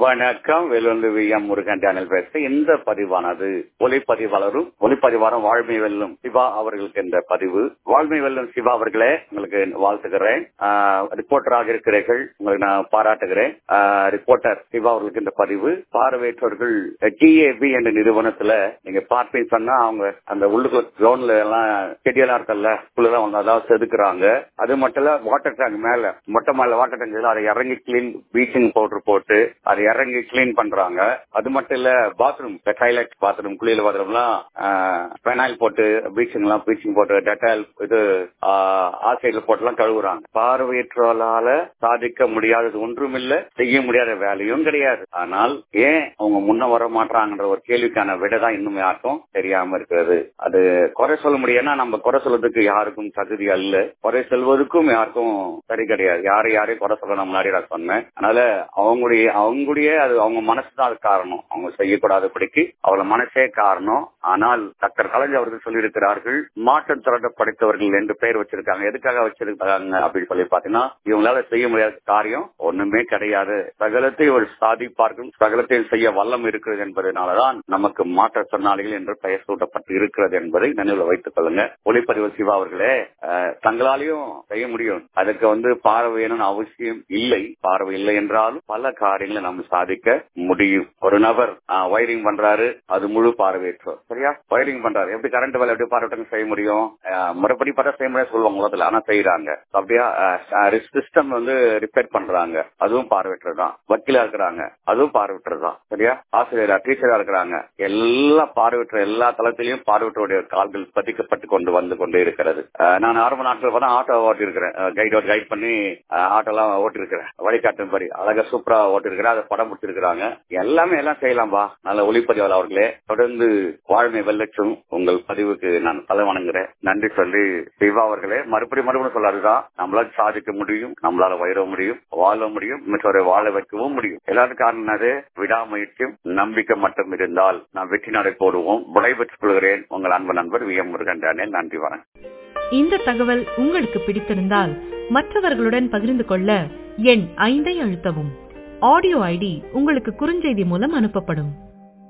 வணக்கம் வேலுந்து V M Murugan Daniel பேசுறேன் இந்த பதிவானது ஒளிப்பதிவாளரும் ஒளிப்பதிவாளரும் வாழ்மை வெல்லும் சிவா அவர்களுக்கு இந்த பதிவு வாழ்மை வெல்லும் சிவா அவர்களே உங்களுக்கு வாழ்த்துக்கிறேன் ரிப்போர்ட்டராக இருக்கிறீர்கள் உங்களுக்கு நான் பாராட்டுகிறேன் ரிப்போர்ட்டர் சிவா அவர்களுக்கு இந்த பதிவு பார்வையற்றவர்கள் டிஏபி என்ற நிறுவனத்துல நீங்க பார்ப்பீங்க சொன்னா அவங்க அந்த உள்ளுக்குள்ள கிரவுண்ட்ல எல்லாம் செடியெல்லாம் இருக்கல்ல புல்லாம் வந்து அதாவது செதுக்குறாங்க அது மட்டும் இல்ல வாட்டர் டேங்க் மேல மொட்டை மேல வாட்டர் டேங்க் அதை இறங்கி கிளீன் பீச்சிங் பவுடர் போட்டு அதை இறங்கி கிளீன் பண்றாங்க அது மட்டும் இல்ல பாத்ரூம் டாய்லெட் பாத்ரூம் குளியல் பாத்ரூம் எல்லாம் பெனாயில் போட்டு பீச்சிங் எல்லாம் பீச்சிங் போட்டு டெட்டாயில் இது ஆசைடுல போட்டு எல்லாம் கழுவுறாங்க பார்வையற்றவர்களால சாதிக்க முடியாதது ஒன்றும் இல்ல செய்ய முடியாத வேலையும் கிடையாது ஆனால் ஏன் அவங்க முன்ன வர மாட்டாங்கன்ற ஒரு கேள்விக்கான விட தான் இன்னும் யாருக்கும் தெரியாம இருக்கிறது அது குறை சொல்ல முடியும்னா நம்ம குறை சொல்றதுக்கு யாருக்கும் தகுதி அல்ல குறை சொல்வதற்கும் யாருக்கும் சரி கிடையாது யாரை யாரையும் குறை சொல்ல முன்னாடி நான் சொன்னேன் அதனால அவங்களுடைய அவங்களுடைய அது அவங்க மனசு தான் அது காரணம் அவங்க செய்யக்கூடாதபடிக்கு அவள மனசே காரணம் ஆனால் டாக்டர் கலைஞர் அவர்கள் சொல்லியிருக்கிறார்கள் மாற்றம் திரட்ட படைத்தவர்கள் என்று பெயர் வச்சிருக்காங்க எதுக்காக வச்சிருக்காங்க அப்படின்னு சொல்லி பாத்தீங்கன்னா இவங்களால செய்ய முடியாத காரியம் ஒண்ணுமே கிடையாது சகலத்தை ஒரு சாதிப்பார்கள் சகலத்தை செய்ய வல்லம் இருக்கிறது என்பதனாலதான் நமக்கு மாற்றுத்திறனாளிகள் என்று பெயர் சூட்டப்பட்டு இருக்கிறது என்பதை நினைவில் வைத்துக் கொள்ளுங்க ஒளிப்பதிவு சிவா அவர்களே தங்களாலையும் செய்ய முடியும் அதுக்கு வந்து பார்வை வேணும்னு அவசியம் இல்லை பார்வை இல்லை என்றாலும் பல காரியங்களை நம்ம சாதிக்க முடியும் ஒரு நபர் வயரிங் பண்றாரு அது முழு பார்வையற்றோர் சரியா வயரிங் பண்றாரு எப்படி கரண்ட் வேலை எப்படி பார்வையற்ற செய்ய முடியும் முறைப்படி பார்த்தா செய்ய முடியாது சொல்லுவாங்க உலகத்துல ஆனா செய்யறாங்க அப்படியா சிஸ்டம் வந்து ரிப்பேர் பண்றாங்க அதுவும் பார்வையற்றது தான் வக்கீலா இருக்கிறாங்க அதுவும் பார்வையற்றது தான் சரியா ஆசிரியரா டீச்சரா இருக்கிறாங்க எல்லா பார்வையற்ற எல்லா தளத்திலையும் பார்வையற்றோடைய கால்கள் பதிக்கப்பட்டு கொண்டு வந்து கொண்டே இருக்கிறது நான் ஆரம்ப நாட்கள் பார்த்தா ஆட்டோ ஓட்டி இருக்கிறேன் கைட் கைட் பண்ணி ஆட்டோ எல்லாம் ஓட்டி இருக்கிறேன் வழிகாட்டும் படி அழகா சூப்பரா ஓட்டி இருக்கிறேன் அதை படம் முடிச்சிருக்கிறாங்க எல்லாமே எல்லாம் செய்யலாம்பா நல்ல ஒளிப்பதிவாளர் அவர்களே தொடர்ந்து வாழ்மை வெள்ளச்சும் உங்கள் பதிவுக்கு நான் தலை வணங்குறேன் நன்றி சொல்லி சிவா அவர்களே மறுபடியும் மறுபடியும் சொல்லாதுதான் நம்மளால சாதிக்க முடியும் நம்மளால வயிற முடியும் வாழ முடியும் மற்றவரை வாழ வைக்கவும் முடியும் எல்லாரும் காரணம் அது விடாமுயற்சியும் நம்பிக்கை மட்டும் இருந்தால் நாம் வெற்றி நடை போடுவோம் விடைபெற்றுக் கொள்கிறேன் உங்கள் அன்பு நண்பர் வி எம் முருகன் நன்றி வணக்கம் இந்த தகவல் உங்களுக்கு பிடித்திருந்தால் மற்றவர்களுடன் பகிர்ந்து கொள்ள எண் ஐந்தை அழுத்தவும் ஆடியோ ஐடி உங்களுக்கு குறுஞ்செய்தி மூலம் அனுப்பப்படும்